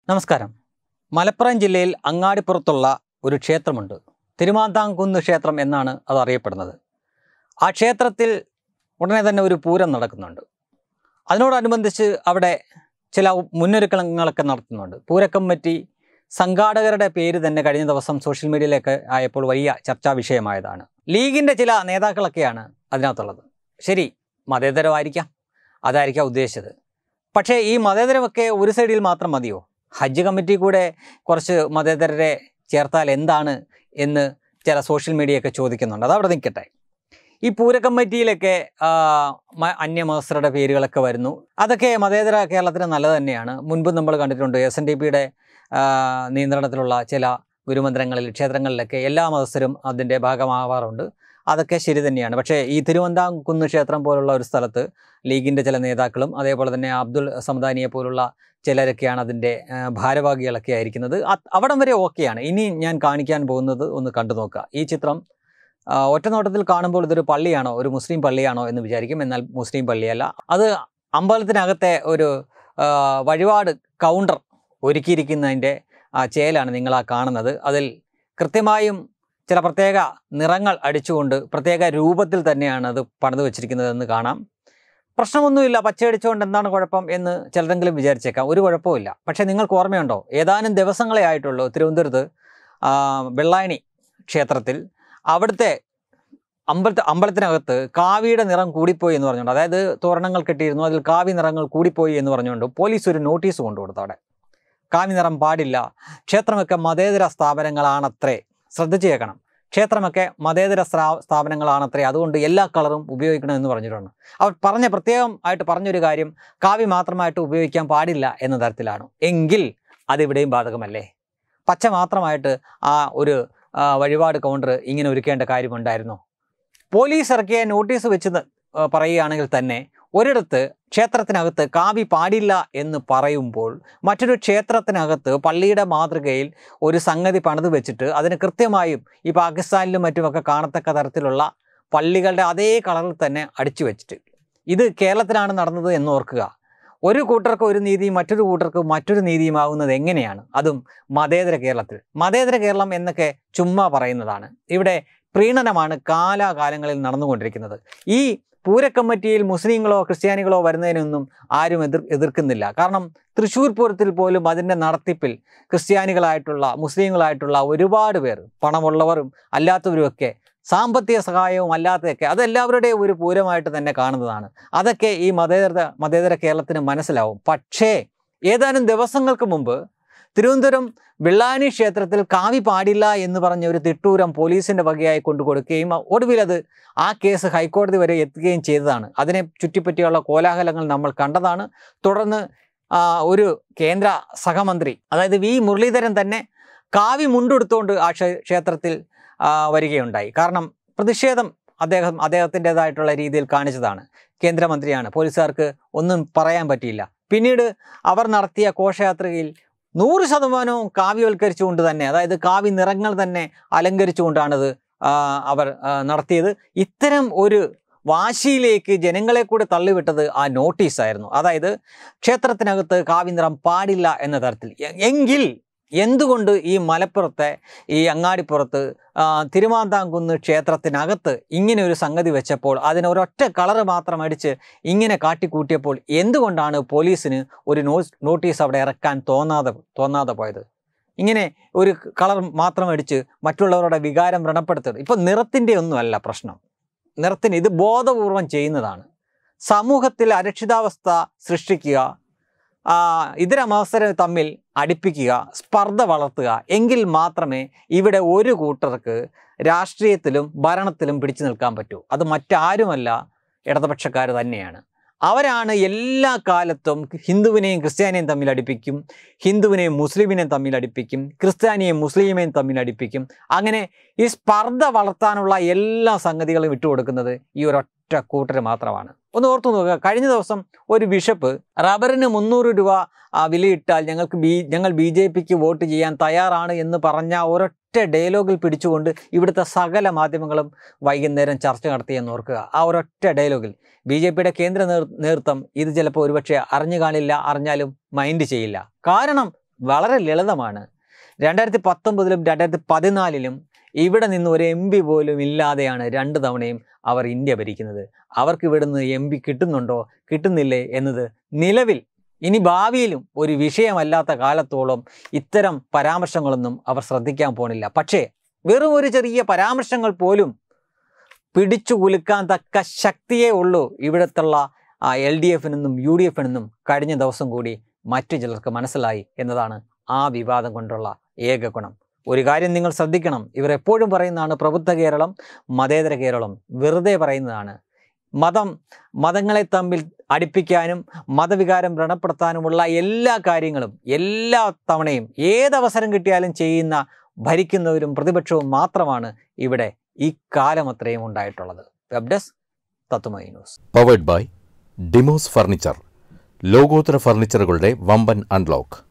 നമസ്കാരം മലപ്പുറം ജില്ലയിൽ അങ്ങാടിപ്പുറത്തുള്ള ഒരു ക്ഷേത്രമുണ്ട് തിരുമാന്താംകുന്ന് ക്ഷേത്രം എന്നാണ് അത് അറിയപ്പെടുന്നത് ആ ക്ഷേത്രത്തിൽ ഉടനെ തന്നെ ഒരു പൂരം നടക്കുന്നുണ്ട് അതിനോടനുബന്ധിച്ച് അവിടെ ചില മുന്നൊരുക്കങ്ങളൊക്കെ നടത്തുന്നുണ്ട് പൂരക്കമ്മിറ്റി സംഘാടകരുടെ പേര് തന്നെ കഴിഞ്ഞ ദിവസം സോഷ്യൽ മീഡിയയിലൊക്കെ ആയപ്പോൾ വലിയ ചർച്ചാ വിഷയമായതാണ് ലീഗിൻ്റെ ചില നേതാക്കളൊക്കെയാണ് അതിനകത്തുള്ളത് ശരി മതേതരമായിരിക്കാം അതായിരിക്കാം ഉദ്ദേശിച്ചത് പക്ഷേ ഈ മതേതരമൊക്കെ ഒരു സൈഡിൽ മാത്രം മതിയോ ഹജ്ജ് കമ്മിറ്റി കൂടെ കുറച്ച് മതേതരരെ ചേർത്താൽ എന്താണ് എന്ന് ചില സോഷ്യൽ മീഡിയയൊക്കെ ചോദിക്കുന്നുണ്ട് അതവിടെ നിൽക്കട്ടെ ഈ പൂര കമ്മിറ്റിയിലൊക്കെ ആ, മ- അന്യമതസ്ഥരുടെ പേരുകളൊക്കെ വരുന്നു അതൊക്കെ മതേതര കേരളത്തിന് നല്ലത് തന്നെയാണ് മുൻപ് നമ്മൾ കണ്ടിട്ടുണ്ട് എസ് എൻ ഡി പിയുടെ നിയന്ത്രണത്തിലുള്ള ചില ഗുരുമന്ദിരങ്ങളിൽ ക്ഷേത്രങ്ങളിലൊക്കെ എല്ലാ മതസ്ഥരും അതിൻ്റെ ഭാഗമാവാറുണ്ട് അതൊക്കെ ശരി തന്നെയാണ് പക്ഷേ ഈ തിരുവന്താംകുന്ന് ക്ഷേത്രം പോലുള്ള ഒരു സ്ഥലത്ത് ലീഗിൻ്റെ ചില നേതാക്കളും അതേപോലെ തന്നെ അബ്ദുൾ സമദാനിയെ പോലുള്ള ചിലരൊക്കെയാണ് അതിൻ്റെ ആ, ഭാരവാഹികളൊക്കെ ആയിരിക്കുന്നത് അത് അവിടം വരെ ഓക്കെയാണ് ഇനി ഞാൻ കാണിക്കാൻ പോകുന്നത് ഒന്ന് കണ്ടു നോക്കുക ഈ ചിത്രം ആ, ഒറ്റ നോട്ടത്തിൽ കാണുമ്പോൾ ഇതൊരു പള്ളിയാണോ ഒരു മുസ്ലിം പള്ളിയാണോ എന്ന് വിചാരിക്കും എന്നാൽ മുസ്ലിം പള്ളിയല്ല അത് അമ്പലത്തിനകത്തെ ഒരു ആ, വഴിപാട് കൗണ്ടർ ഒരുക്കിയിരിക്കുന്നതിൻ്റെ ആ ചേലാണ് നിങ്ങൾ ആ കാണുന്നത് അതിൽ കൃത്യമായും ചില പ്രത്യേക നിറങ്ങൾ അടിച്ചുകൊണ്ട് പ്രത്യേക രൂപത്തിൽ തന്നെയാണ് അത് പണിത് വെച്ചിരിക്കുന്നതെന്ന് കാണാം പ്രശ്നമൊന്നുമില്ല പച്ചയടിച്ചുകൊണ്ട് എന്താണ് കുഴപ്പം എന്ന് ചിലരെങ്കിലും വിചാരിച്ചേക്കാം ഒരു കുഴപ്പമില്ല പക്ഷേ നിങ്ങൾക്ക് ഓർമ്മയുണ്ടോ ഏതാനും ദിവസങ്ങളെ ആയിട്ടുള്ളൂ തിരുവനന്തപുരത്ത് ആ, വെള്ളായണി ക്ഷേത്രത്തിൽ അവിടുത്തെ അമ്പലത്തെ അമ്പലത്തിനകത്ത് കാവിയുടെ നിറം കൂടിപ്പോയി എന്ന് പറഞ്ഞുകൊണ്ട് അതായത് തോരണങ്ങൾ കെട്ടിയിരുന്നു അതിൽ കാവി നിറങ്ങൾ കൂടിപ്പോയി എന്ന് പറഞ്ഞുകൊണ്ട് പോലീസ് ഒരു നോട്ടീസ് കൊണ്ടുകൊടുത്തു അവിടെ കാവി നിറം പാടില്ല ക്ഷേത്രമൊക്കെ മതേതര സ്ഥാപനങ്ങളാണത്രേ ശ്രദ്ധിച്ചു കേൾക്കണം ക്ഷേത്രമൊക്കെ മതേതര സ്ഥാ- സ്ഥാപനങ്ങളാണത്രേ അതുകൊണ്ട് എല്ലാ കളറും ഉപയോഗിക്കണമെന്ന് പറഞ്ഞിട്ടുണ്ട് അവർ പറഞ്ഞ പ്രത്യേകം ആയിട്ട് പറഞ്ഞൊരു കാര്യം കാവി മാത്രമായിട്ട് ഉപയോഗിക്കാൻ പാടില്ല എന്ന തരത്തിലാണ് എങ്കിൽ അതിവിടെയും ബാധകമല്ലേ പച്ച മാത്രമായിട്ട് ആ ഒരു ആ, വഴിപാട് കൗണ്ടർ ഇങ്ങനെ ഒരുക്കേണ്ട കാര്യമുണ്ടായിരുന്നോ പോലീസ് ഇറക്കിയ നോട്ടീസ് വെച്ച് ന- ആ, പറയുകയാണെങ്കിൽ തന്നെ ഒരിടത്ത് ക്ഷേത്രത്തിനകത്ത് കാവി പാടില്ല എന്ന് പറയുമ്പോൾ മറ്റൊരു ക്ഷേത്രത്തിനകത്ത് പള്ളിയുടെ മാതൃകയിൽ ഒരു സംഗതി പണിത് വെച്ചിട്ട് അതിന് കൃത്യമായും ഈ പാകിസ്ഥാനിലും മറ്റുമൊക്കെ കാണത്തക്ക തരത്തിലുള്ള പള്ളികളുടെ അതേ കളറിൽ തന്നെ അടിച്ചു വെച്ചിട്ട് ഇത് കേരളത്തിലാണ് നടന്നത് എന്ന് ഓർക്കുക ഒരു കൂട്ടർക്ക് ഒരു നീതിയും മറ്റൊരു കൂട്ടർക്ക് മറ്റൊരു നീതിയുമാകുന്നത് എങ്ങനെയാണ് അതും മതേതര കേരളത്തിൽ മതേതര കേരളം എന്നൊക്കെ ചുമ്മാ പറയുന്നതാണ് ഇവിടെ പ്രീണനമാണ് കാലാകാലങ്ങളിൽ നടന്നുകൊണ്ടിരിക്കുന്നത് ഈ പൂരക്കമ്മിറ്റിയിൽ മുസ്ലിങ്ങളോ ക്രിസ്ത്യാനികളോ വരുന്നതിനൊന്നും ആരും എതിർ എതിർക്കുന്നില്ല കാരണം തൃശ്ശൂർ പൂരത്തിൽ പോലും അതിൻ്റെ നടത്തിപ്പിൽ ക്രിസ്ത്യാനികളായിട്ടുള്ള മുസ്ലിങ്ങളായിട്ടുള്ള ഒരുപാട് പേർ പണമുള്ളവരും അല്ലാത്തവരുമൊക്കെ സാമ്പത്തിക സഹായവും അല്ലാത്തതൊക്കെ അതെല്ലാവരുടെയും ഒരു പൂരമായിട്ട് തന്നെ കാണുന്നതാണ് അതൊക്കെ ഈ മതേതര മതേതര കേരളത്തിന് മനസ്സിലാവും പക്ഷേ ഏതാനും ദിവസങ്ങൾക്ക് മുമ്പ് തിരുവനന്തപുരം വെള്ളാനി ക്ഷേത്രത്തിൽ കാവി പാടില്ല എന്ന് പറഞ്ഞ ഒരു തിട്ടൂരം പോലീസിൻ്റെ വകയായി കൊണ്ടു കൊടുക്കുകയും ഒടുവിൽ അത് ആ കേസ് ഹൈക്കോടതി വരെ എത്തുകയും ചെയ്തതാണ് അതിനെ ചുറ്റിപ്പറ്റിയുള്ള കോലാഹലങ്ങൾ നമ്മൾ കണ്ടതാണ് തുടർന്ന് ആ, ഒരു കേന്ദ്ര സഹമന്ത്രി അതായത് വി മുരളീധരൻ തന്നെ കാവി മുണ്ടെടുത്തുകൊണ്ട് ആ ക്ഷേ- ക്ഷേത്രത്തിൽ ആ, വരികയുണ്ടായി കാരണം പ്രതിഷേധം അദ്ദേഹം അദ്ദേഹത്തിൻ്റെതായിട്ടുള്ള രീതിയിൽ കാണിച്ചതാണ് കേന്ദ്രമന്ത്രിയാണ് പോലീസുകാർക്ക് ഒന്നും പറയാൻ പറ്റിയില്ല പിന്നീട് അവർ നടത്തിയ ഘോഷയാത്രയിൽ നൂറ് ശതമാനവും കാവ്യവൽക്കരിച്ചുകൊണ്ട് തന്നെ അതായത് കാവ്യ നിറങ്ങൾ തന്നെ അലങ്കരിച്ചുകൊണ്ടാണിത് ആ, അവർ ആ, നടത്തിയത് ഇത്തരം ഒരു വാശിയിലേക്ക് ജനങ്ങളെ കൂടെ തള്ളിവിട്ടത് ആ നോട്ടീസായിരുന്നു അതായത് ക്ഷേത്രത്തിനകത്ത് കാവ്യ നിറം പാടില്ല എന്ന തരത്തിൽ എ- എങ്കിൽ എന്തുകൊണ്ട് ഈ മലപ്പുറത്തെ ഈ അങ്ങാടിപ്പുറത്ത് ആ, തിരുമാന്താംകുന്ന് ക്ഷേത്രത്തിനകത്ത് ഇങ്ങനെ ഒരു സംഗതി വെച്ചപ്പോൾ അതിന് ഒരൊറ്റ കളറ് മാത്രം അടിച്ച് ഇങ്ങനെ കാട്ടിക്കൂട്ടിയപ്പോൾ എന്തുകൊണ്ടാണ് പോലീസിന് ഒരു നോ നോട്ടീസ് അവിടെ ഇറക്കാൻ തോന്നാതെ തോന്നാതെ പോയത് ഇങ്ങനെ ഒരു കളർ മാത്രം അടിച്ച് മറ്റുള്ളവരുടെ വികാരം വ്രണപ്പെടുത്തരുത് ഇപ്പം നിറത്തിൻ്റെ ഒന്നുമല്ല പ്രശ്നം നിറത്തിന് ഇത് ബോധപൂർവം ചെയ്യുന്നതാണ് സമൂഹത്തിൽ അരക്ഷിതാവസ്ഥ സൃഷ്ടിക്കുക ആ, ഇതര മത്സരം തമ്മിൽ അടുപ്പിക്കുക സ്പർദ്ധ വളർത്തുക എങ്കിൽ മാത്രമേ ഇവിടെ ഒരു കൂട്ടർക്ക് രാഷ്ട്രീയത്തിലും ഭരണത്തിലും പിടിച്ചു നിൽക്കാൻ പറ്റൂ അത് മറ്റാരുമല്ല ഇടതുപക്ഷക്കാർ തന്നെയാണ് അവരാണ് എല്ലാ കാലത്തും ഹിന്ദുവിനെയും ക്രിസ്ത്യാനിയെയും തമ്മിൽ അടുപ്പിക്കും ഹിന്ദുവിനെയും മുസ്ലിമിനെയും തമ്മിൽ അടുപ്പിക്കും ക്രിസ്ത്യാനിയെയും മുസ്ലിമിനെയും തമ്മിൽ അടുപ്പിക്കും അങ്ങനെ ഈ സ്പർദ്ധ വളർത്താനുള്ള എല്ലാ സംഗതികളും വിട്ടുകൊടുക്കുന്നത് ഈ ഒരൊറ്റ കൂട്ടർ മാത്രമാണ് ഒന്ന് ഓർത്തു നോക്കുക കഴിഞ്ഞ ദിവസം ഒരു ബിഷപ്പ് റബ്ബറിന് മുന്നൂറ് രൂപ ആ, വിലയിട്ടാൽ ഞങ്ങൾക്ക് ബി ഞങ്ങൾ ബി ജെ പിക്ക് വോട്ട് ചെയ്യാൻ തയ്യാറാണ് എന്ന് പറഞ്ഞ ഒരൊറ്റ ഡയലോഗിൽ പിടിച്ചുകൊണ്ട് ഇവിടുത്തെ സകല മാധ്യമങ്ങളും വൈകുന്നേരം ചർച്ച നടത്തിയെന്ന് ഓർക്കുക ആ ഒരൊറ്റ ഡയലോഗിൽ ബി ജെ പിയുടെ കേന്ദ്ര നേർ നേതൃത്വം ഇത് ചിലപ്പോൾ ഒരുപക്ഷെ അറിഞ്ഞു കാണില്ല അറിഞ്ഞാലും മൈൻഡ് ചെയ്യില്ല കാരണം വളരെ ലളിതമാണ് രണ്ടായിരത്തി പത്തൊമ്പതിലും രണ്ടായിരത്തി പതിനാലിലും ഇവിടെ നിന്ന് ഒരു എം പി പോലും ഇല്ലാതെയാണ് രണ്ട് തവണയും അവർ ഇന്ത്യ ഭരിക്കുന്നത് അവർക്ക് ഇവിടുന്ന് എം പി കിട്ടുന്നുണ്ടോ കിട്ടുന്നില്ലേ എന്നത് നിലവിൽ ഇനി ഭാവിയിലും ഒരു വിഷയമല്ലാത്ത കാലത്തോളം ഇത്തരം പരാമർശങ്ങളൊന്നും അവർ ശ്രദ്ധിക്കാൻ പോണില്ല പക്ഷേ വെറും ഒരു ചെറിയ പരാമർശങ്ങൾ പോലും പിടിച്ചു കുലുക്കാൻ തക്ക ശക്തിയേ ഉള്ളൂ ഇവിടത്തുള്ള എൽ ഡി എഫിനെന്നും യു ഡി എഫിനെന്നും കഴിഞ്ഞ ദിവസം കൂടി മറ്റു ചിലർക്ക് മനസ്സിലായി എന്നതാണ് ആ വിവാദം കൊണ്ടുള്ള ഏക ഗുണം ഒരു കാര്യം നിങ്ങൾ ശ്രദ്ധിക്കണം ഇവർ എപ്പോഴും പറയുന്നതാണ് പ്രബുദ്ധ കേരളം മതേതര കേരളം വെറുതെ പറയുന്നതാണ് മതം മതങ്ങളെ തമ്മിൽ അടുപ്പിക്കാനും മതവികാരം വ്രണപ്പെടുത്താനുമുള്ള എല്ലാ കാര്യങ്ങളും എല്ലാ തവണയും ഏതവസരം കിട്ടിയാലും ചെയ്യുന്ന ഭരിക്കുന്നവരും പ്രതിപക്ഷവും മാത്രമാണ് ഇവിടെ ഈ കാലം അത്രയും ഉണ്ടായിട്ടുള്ളത് വെബ് ഡെസ്ക് തത്തുമൈ ന്യൂസ് പവേഡ് ബൈ ഡിമോസ് ഫർണിച്ചർ ലോകോത്തര ഫർണിച്ചറുകളുടെ വമ്പൻ അൺലോക്ക്